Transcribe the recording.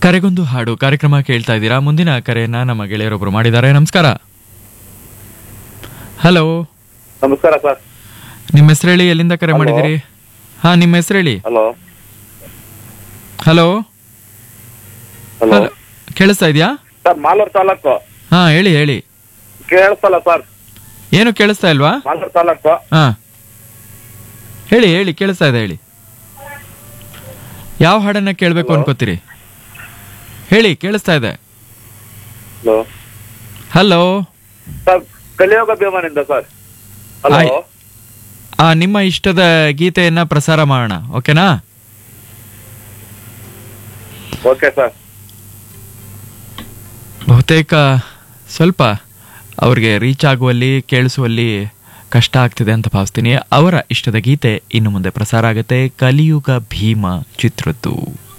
ಕರೆಗೊಂದು ಹಾಡು ಕಾರ್ಯಕ್ರಮ ಕೇಳ್ತಾ ಇದ್ದೀರಾ ಮುಂದಿನ ಕರೆಯನ್ನ ನಮ್ಮ ಗೆಳೆಯರೊಬ್ರು ಮಾಡಿದ್ದಾರೆ ನಮಸ್ಕಾರ ಹಲೋ ನಮಸ್ಕಾರ ಸರ್ ನಿಮ್ಮ ಹೆಸರು ಹೇಳಿ ಎಲ್ಲಿಂದ ಕರೆ Hello. ಮಾಡಿದಿರಿ ಹಾ ನಿಮ್ಮ ಹೆಸರು ಹೇಳಿ ಹಲೋ ಹಲೋ ಹಲೋ ಕೇಳಿಸ್ತಾ ಇದೆಯಾ ಸರ್ ಮಾಲೂರು ತಾಲೂಕು ಹಾ ಹೇಳಿ ಹೇಳಿ ಕೇಳಿಸ್ತಲ್ಲ ಸರ್ ಏನು ಕೇಳಿಸ್ತಾ ಇಲ್ವಾ ಮಾಲೂರು ತಾಲೂಕು ಹಾ ಹೇಳಿ ಹೇಳಿ ಕೇಳಿಸ್ತಾ ಇದೆ ಹೇಳಿ ಯಾವ ಹಾಡನ್ನ ಕೇಳಬೇಕು Hello. ಅನ್ಕೋತೀರಿ ಹೇಳಿ ಕೇಳಿಸ್ತಾ ಇದೆ ಹಲೋ ಹಲೋ ಸರ್ ಕಲಿಯೋಗ ಭೀಮನಿಂದ ಸರ್ ಹಲೋ ಆಯ್- ಆ ನಿಮ್ಮ ಇಷ್ಟದ ಗೀತೆಯನ್ನ ಪ್ರಸಾರ ಮಾಡೋಣ ಓಕೆನಾ ಓಕೆ ಸರ್ ಬಹುತೇಕ ಸ್ವಲ್ಪ ಅವ್ರಿಗೆ ರೀಚ್ ಆಗುವಲ್ಲಿ ಕೇಳಿಸುವಲ್ಲಿ ಕಷ್ಟ ಆಗ್ತಿದೆ ಅಂತ ಭಾವಿಸ್ತೀನಿ ಅವರ ಇಷ್ಟದ ಗೀತೆ ಇನ್ನು ಮುಂದೆ ಪ್ರಸಾರ ಆಗುತ್ತೆ ಕಲಿಯುಗ ಭೀಮ ಚಿತ್ರದ್ದು